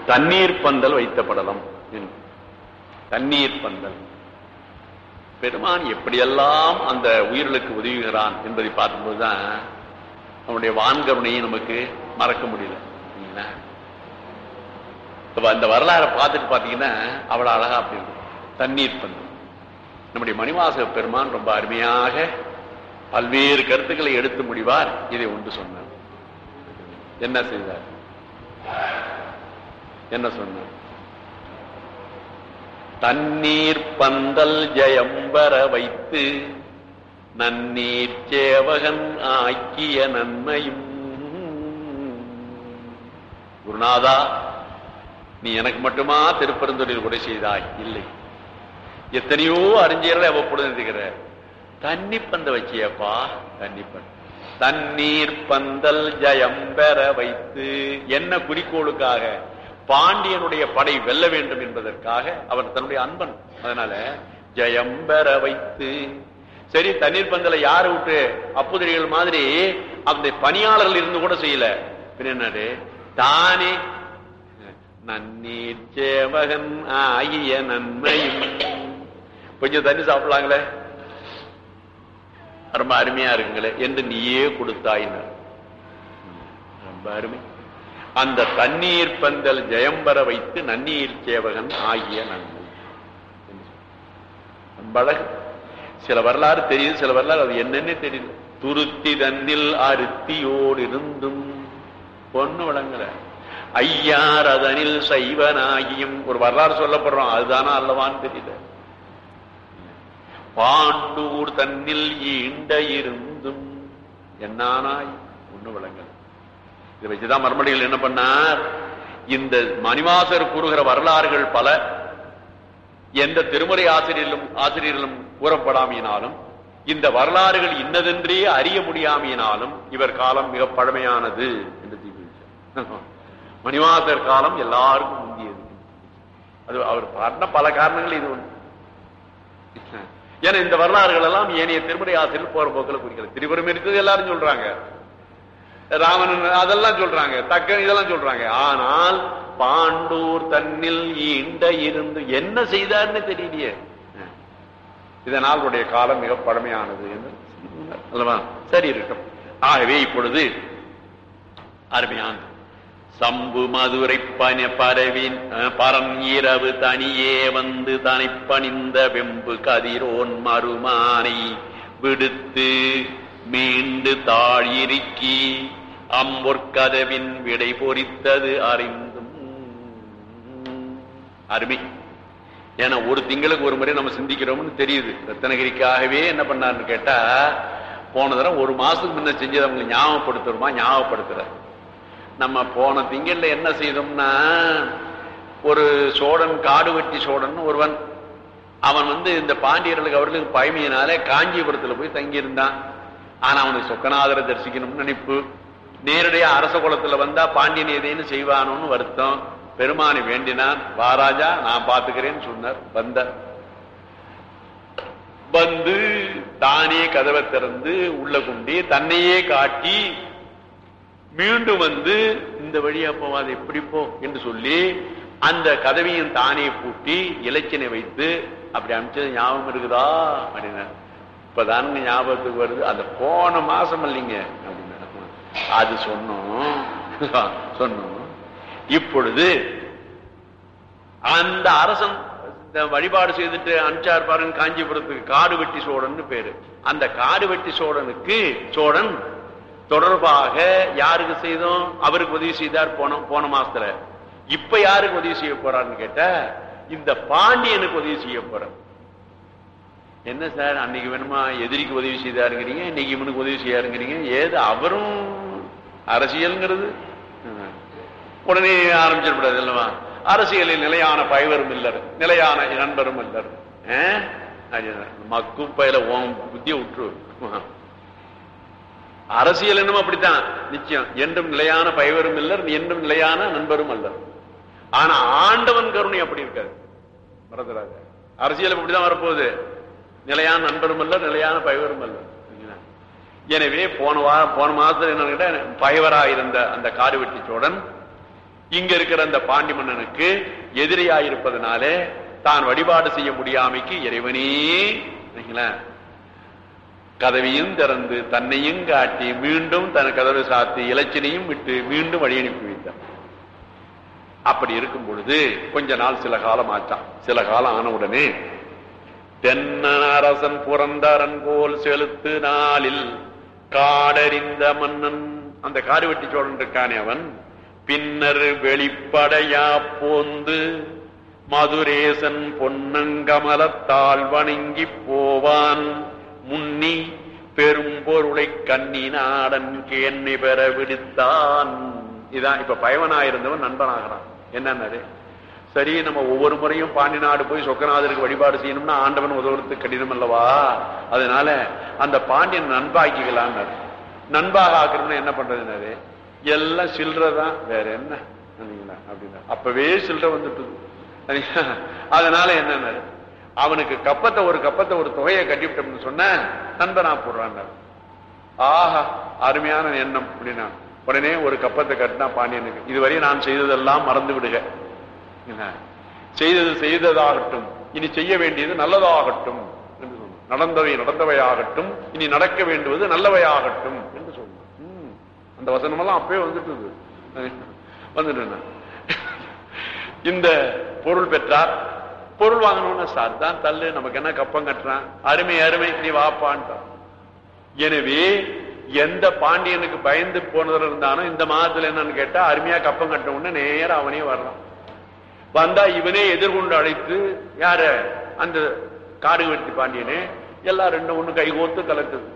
தண்ணீர் பந்தல் வைத்த படலம் என்று. தண்ணீர் பந்தல் பெருமான் எப்படியெல்லாம் அந்த உயிர்களுக்கு உதவுகிறான் என்பதை பார்க்கும்போதுதான் அவனுடைய வான்கருணையை நமக்கு மறக்க முடியல இல்லைங்களா? இப்ப அந்த வரலாறை பார்த்துட்டு பாத்தீங்கன்னா அவ்வளவு அழகா அப்படி இருக்கும் தண்ணீர் பந்தல் நம்முடைய மணிவாசக பெருமான் ரொம்ப அருமையாக பல்வேறு கருத்துக்களை எடுத்து முடிவார் இதை ஒன்று சொன்னார் என்ன செய்தார் என்ன சொன்னார் தண்ணீர் பந்தல் ஜெயம்பர வைத்து நன்னீர் சேவகன் ஆக்கிய நன்மையும் குருநாதா நீ எனக்கு மட்டுமா திருப்பெருந்துறையில் உரை செய்தாய் இல்லை எத்தனையோ அறிஞர்களை அவ்வப்பொழுது இருக்கிற தண்ணி பந்த வச்சியப்பா தண்ணி பந்த தண்ணீர் பந்தல் ஜெயம்பெற வைத்து என்ன குறிக்கோளுக்காக பாண்டியனுடைய படை வெல்ல வேண்டும் என்பதற்காக அவன் தன்னுடைய அன்பன் அதனால ஜெயம்பெற வைத்து சரி தண்ணீர் பந்தலை யாரு விட்டு அப்புதிரிகள் மாதிரி அந்த பணியாளர்கள் இருந்து கூட செய்யல பின்ன என்னது தானே நன்னீர் சேவகன் ஆகிய நன்மையும் கொஞ்சம் தண்ணி சாப்பிடலாங்களே ரொம்ப அருமையா இருக்குங்களே என்று நீயே கொடுத்தாயினர் ரொம்ப அருமை அந்த தண்ணீர் பந்தல் ஜெயம்பர வைத்து நன்னீர் சேவகன் ஆகிய நன்மை ரொம்ப அழகு சில வரலாறு தெரியுது சில வரலாறு அது என்னன்னே தெரியல துருத்தி தன்னில் அருத்தியோடு இருந்தும் பொண்ணு வழங்கல ஐயார் அதனில் சைவனாகியும் ஒரு வரலாறு சொல்லப்படுறோம் அதுதானா அல்லவான்னு தெரியல பாண்டூர் தன்னில் ஈண்ட இருந்தும் என்னானாய் ஒண்ணு விளங்கல இதை வச்சுதான் மறுமடிகள் என்ன பண்ணார் இந்த மணிவாசர் கூறுகிற வரலாறுகள் பல எந்த திருமுறை ஆசிரியர்களும் ஆசிரியர்களும் கூறப்படாமையினாலும் இந்த வரலாறுகள் இன்னதென்றே அறிய முடியாமையினாலும் இவர் காலம் மிக பழமையானது என்று தீர்ப்பு மணிவாசர் காலம் எல்லாருக்கும் முந்தியது அது அவர் பண்ண பல காரணங்கள் இது ஒன்று ஏன்னா இந்த வரலாறுகள் எல்லாம் ஏனைய திருமுறை ஆசிரியர் போற போக்கில் குறிக்கிறது திருவரும் இருக்குது எல்லாரும் சொல்றாங்க ராவணன் அதெல்லாம் சொல்றாங்க தக்க இதெல்லாம் சொல்றாங்க ஆனால் பாண்டூர் தன்னில் ஈண்ட இருந்து என்ன செய்தார்னு தெரியலையே இதனால் உடைய காலம் மிக பழமையானது என்று அல்லவா சரி இருக்கும் ஆகவே இப்பொழுது அருமையான சம்பு மதுரை பன பரவின் பரம் இரவு தனியே வந்து தனை பணிந்த வெம்பு கதிரோன் மறுமானை விடுத்து மீண்டு தாழிருக்கி அம்பொற்கதவின் விடை பொறித்தது அறிந்தும் அருமை ஏன்னா ஒரு திங்களுக்கு ஒரு முறை நம்ம சிந்திக்கிறோம்னு தெரியுது ரத்தனகிரிக்காகவே என்ன பண்ணாருன்னு கேட்டா போன தடவை ஒரு மாசத்துக்கு முன்ன செஞ்சதை அவங்க ஞாபகப்படுத்துறோமா ஞாபகப்படுத்துற நம்ம போன திங்கள்ல என்ன செய்தோம்னா ஒரு சோழன் காடு வெட்டி சோழன் ஒருவன் அவன் வந்து இந்த பாண்டியர்களுக்கு அவர்களுக்கு பயமையினாலே காஞ்சிபுரத்துல போய் தங்கியிருந்தான் ஆனா அவனுக்கு சொக்கநாதரை தரிசிக்கணும்னு நினைப்பு நேரடியா அரச குலத்துல வந்தா பாண்டியன் எதைன்னு செய்வானோன்னு வருத்தம் பெருமானை வேண்டினான் வாராஜா நான் பாத்துக்கிறேன்னு சொன்னார் வந்த வந்து தானே கதவை திறந்து உள்ள குண்டி தன்னையே காட்டி மீண்டும் வந்து இந்த வழியா போவாது எப்படி போ என்று சொல்லி அந்த கதவையும் தானே பூட்டி இலச்சினை வைத்து அப்படி அமைச்சது ஞாபகம் இருக்குதா அப்படின்னா இப்பதானுங்க ஞாபகத்துக்கு வருது அந்த போன மாசம் இல்லைங்க அப்படின்னா அது சொன்னோம் சொன்னோம் இப்பொழுது அந்த அரசன் இந்த வழிபாடு செய்துட்டு அனுச்சார் பாருங்க காஞ்சிபுரத்துக்கு காடு வெட்டி சோழன் பேரு அந்த காடு வெட்டி சோழனுக்கு சோழன் தொடர்பாக யாருக்கு செய்தோம் அவருக்கு உதவி செய்தார் போன போன மாசத்துல இப்ப யாருக்கு உதவி செய்ய போறாருன்னு கேட்ட இந்த பாண்டியனுக்கு உதவி செய்ய போறார் என்ன சார் அன்னைக்கு வேணுமா எதிரிக்கு உதவி செய்தாருங்கிறீங்க இன்னைக்கு இவனுக்கு உதவி செய்யாருங்கிறீங்க ஏது அவரும் அரசியல்ங்கிறது உடனே ஆரம்பிச்சிடக்கூடாது இல்லவா அரசியலில் நிலையான பயவரும் இல்லர் நிலையான நண்பரும் இல்லர் மக்கு பயில ஓம் புத்திய விட்டுரு அரசியல் என்னமோ அப்படித்தான் நிச்சயம் என்றும் நிலையான பயவரும் இல்லர் என்றும் நிலையான நண்பரும் அல்லர் ஆனா ஆண்டவன் கருணை அப்படி இருக்காது மறந்துடாத அரசியல் அப்படிதான் வரப்போகுது நிலையான நண்பரும் அல்ல நிலையான பயவரும் அல்ல எனவே போன வாரம் போன மாதத்துல என்ன பயவராக இருந்த அந்த காடு வெட்டி சோழன் இங்க இருக்கிற அந்த பாண்டி மன்னனுக்கு எதிரியாயிருப்பதனாலே தான் வழிபாடு செய்ய முடியாமைக்கு இறைவனே சரிங்களா கதவையும் திறந்து தன்னையும் காட்டி மீண்டும் தன் கதவை சாத்தி இலச்சினையும் விட்டு மீண்டும் வழி அனுப்பி வைத்தார் அப்படி இருக்கும் பொழுது கொஞ்ச நாள் சில காலம் ஆச்சான் சில காலம் ஆன உடனே தென்னரசன் புறந்தரன் போல் செலுத்து நாளில் காடறிந்த மன்னன் அந்த காடுவெட்டி சோழன் இருக்கானே அவன் பின்னர் வெளிப்படையா போந்து மதுரேசன் பொன்னங்கமலத்தால் வணங்கி போவான் முன்னி பெரும் பொருளை கண்ணி நாடன் கேண்ணி பெற விடுத்தான் இதான் இப்ப பயவனாயிருந்தவன் நண்பனாகிறான் என்னன்னாரு சரி நம்ம ஒவ்வொரு முறையும் பாண்டி நாடு போய் சொக்கநாதருக்கு வழிபாடு செய்யணும்னா ஆண்டவன் உதவுறதுக்கு கடினம் அல்லவா அதனால அந்த பாண்டியன் நண்பாக்கிக்கலான்னு நண்பாக ஆக்கணும்னு என்ன பண்றதுனாரு எல்லாம் சில்லறதான் வேற என்ன சரிங்களா? அப்படின்னா அப்பவே சில்லற வந்துட்டு அதனால என்னன்னா அவனுக்கு கப்பத்தை ஒரு கப்பத்தை ஒரு தொகையை கட்டிவிட்டோம்னு சொன்ன நண்பனா போடுறான் ஆஹா அருமையான எண்ணம் அப்படின்னா உடனே ஒரு கப்பத்தை கட்டினா பாண்டியனுக்கு இதுவரை நான் செய்ததெல்லாம் மறந்து விடுக என்ன? செய்தது செய்ததாகட்டும் இனி செய்ய வேண்டியது நல்லதாகட்டும் என்று சொன்னான். நடந்தவை நடந்தவையாகட்டும் இனி நடக்க வேண்டுவது நல்லவையாகட்டும் என்று சொன்னான் ம். அந்த வசனமெல்லாம் அப்பவே வந்துட்டு வந்துட்டு இந்த பொருள் பெற்றார் பொருள் வாங்கணும்னு சார் தான் தள்ளு நமக்கு என்ன கப்பம் கட்டுறான் அருமை அருமை நீ வாப்பான்ட்டான் எனவே எந்த பாண்டியனுக்கு பயந்து போனதுல இருந்தானோ இந்த மாதத்துல என்னன்னு கேட்டா அருமையா கப்பம் கட்ட உடனே நேரம் அவனே வர்றான் வந்தா இவனே எதிர்கொண்டு அழைத்து யார அந்த காடு வெட்டி பாண்டியனே எல்லாம் ரெண்டு ஒண்ணு கைகோத்து கலக்குது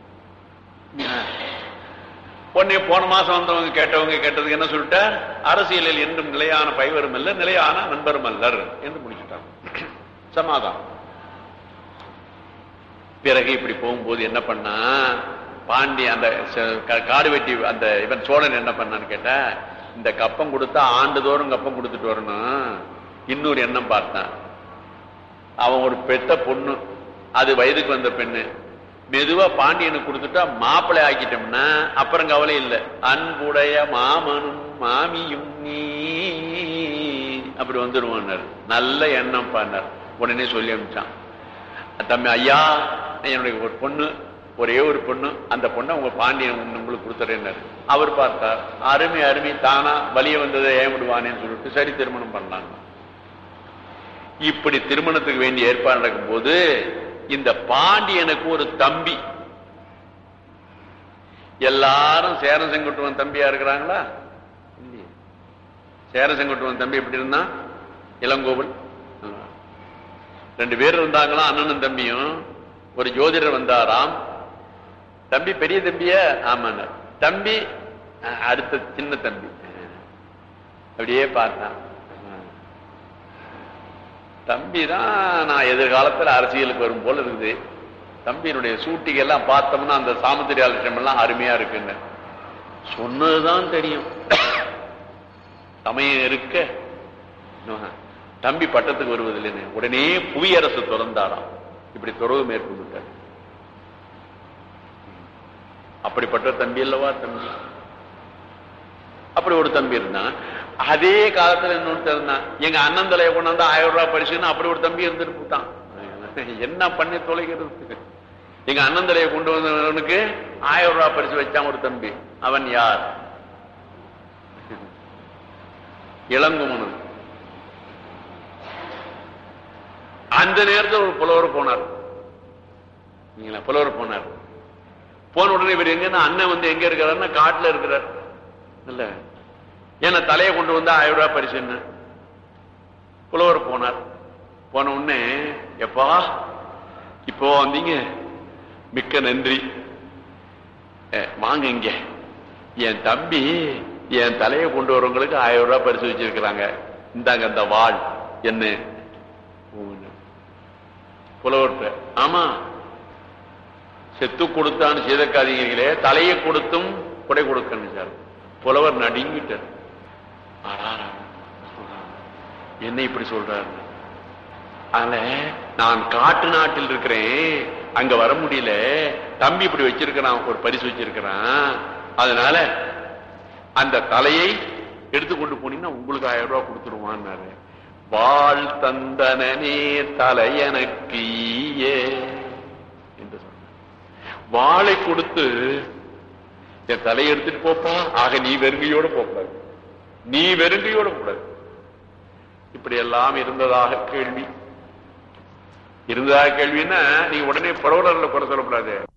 உடனே போன மாசம் வந்தவங்க கேட்டவங்க கேட்டதுக்கு என்ன சொல்லிட்ட அரசியலில் என்றும் நிலையான பைவரும் அல்ல நிலையான நண்பரும் அல்லர் என்று முடிச்சுட்டாங்க சமாதானம் பிறகு இப்படி போகும்போது என்ன பண்ணா பாண்டி அந்த ச- கா- காடு வெட்டி அந்த இவன் சோழன் என்ன பண்ணான்னு கேட்டா இந்த கப்பம் கொடுத்தா ஆண்டுதோறும் கப்பம் கொடுத்துட்டு வரணும் இன்னொரு எண்ணம் பார்த்தான் அவன் ஒரு பெத்த பொண்ணு அது வயதுக்கு வந்த பெண்ணு மெதுவா பாண்டியனுக்கு கொடுத்துட்டா மாப்பிள்ளை ஆக்கிட்டோம்னா அப்புறம் கவலை இல்லை அன்புடைய மாமனும் மாமியும் நீ அப்படி வந்துருவான்னார் நல்ல எண்ணம் பண்ணார் உடனே சொல்லி அனுப்பிச்சான் தம்பி ஐயா என்னுடைய ஒரு பொண்ணு ஒரே ஒரு பொண்ணு அந்த பொண்ணை உங்க பாண்டியன் உங்க- உங்களுக்கு கொடுத்துறேன்னாரு அவர் பார்த்தார் அருமை அருமை தானா வலிய வந்ததை ஏன் விடுவானேன்னு சொல்லிட்டு சரி திருமணம் பண்ணாங்க இப்படி திருமணத்துக்கு வேண்டிய ஏற்பாடு நடக்கும் போது இந்த பாண்டியனுக்கு ஒரு தம்பி எல்லாரும் சேர செங்குட்டுவன் தம்பியா இருக்கிறாங்களா இல்லையே சேர செங்குட்டுவன் தம்பி எப்படி இருந்தான் இளங்கோவன் ரெண்டு பேர் இருந்தாங்களா அண்ணனும் தம்பியும் ஒரு ஜோதிடர் வந்தாராம் தம்பி பெரிய தம்பிய ஆமாண்ண தம்பி அஹ், அடுத்த சின்ன தம்பி அப்படியே பார்த்தான் தம்பி தான் நான் எதிர்காலத்துல அரசியலுக்கு வரும் போல இருக்குது தம்பியினுடைய சூட்டிகை எல்லாம் பார்த்தோம்னா அந்த சாமுத்திரியா லட்சம் எல்லாம் அருமையா இருக்குன்னு சொன்னதுதான் தெரியும் சமயம் இருக்க ஆஹா. தம்பி பட்டத்துக்கு வருவதில்லைன்னு உடனே புவியரசு திறந்தாராம் இப்படி துறவு மேற்கொண்டுட்டார் அப்படிப்பட்ட தம்பி அல்லவா தம்பி அப்படி ஒரு தம்பி இருந்தான் அதே காலத்துல இன்னொருத்தர் இருந்தான் எங்க அண்ணன் தலையை கொண்டாந்து ஆயிரம் ரூபாய் பரிசுன்னு அப்படி ஒரு தம்பி இருந்துட்டு போட்டான் என்ன பண்ணி தொலைகிறது எங்க அண்ணன் தலையை கொண்டு வந்தவனுக்கு ஆயிரம் ரூபாய் பரிசு வச்சான் ஒரு தம்பி அவன் யார் இளங்குமணன் அந்த நேரத்தில் ஒரு புலவர் போனார் நீங்களா புலவர் போனார் போன உடனே இவர் எங்கன்னா அண்ணன் வந்து எங்க இருக்கிறாருன்னா காட்டுல இருக்கிறார் இல்ல ஏன்னா தலையை கொண்டு வந்து ஆயிரம் ரூபாய் பரிசு என்ன புலவர் போனார் போன உடனே எப்பா இப்போ வந்தீங்க மிக்க நன்றி அஹ், வாங்க இங்க என் தம்பி என் தலையை கொண்டு வரவங்களுக்கு ஆயிரம் ரூபாய் பரிசு வச்சிருக்கிறாங்க இந்தாங்க அந்த வாழ் என்ன புலவர்கிட்ட ஆமா செத்து கொடுத்தான்னு சீதக்காதீங்களே தலையை கொடுத்தும் கொடை கொடுக்கணும் சார் புலவர் நடுங்கிட்டார் ஆடாடா. என்ன இப்படி சொல்றாரு அதனால நான் காட்டு நாட்டில் இருக்கிறேன் அங்க வர முடியல தம்பி இப்படி வச்சிருக்கிறான் ஒரு பரிசு வச்சிருக்கிறான் அதனால அந்த தலையை எடுத்துக்கொண்டு போனீங்கன்னா உங்களுக்கு ஆயிரம் ரூபாய் கொடுத்துருவான்னாரு வாழ் தந்தனனே தலையனக்கு ஈயே என்று சொன்னார் வாளை கொடுத்து என் தலையை எடுத்துட்டு போப்பா ஆக நீ வெறுங்கையோட போகக்கூடாது நீ வெறுங்கையோட கூடாது இப்படி எல்லாம் இருந்ததாக கேள்வி இருந்ததாக கேள்வின்னா நீங்க உடனே புரவலர்ல குறை சொல்லக்கூடாது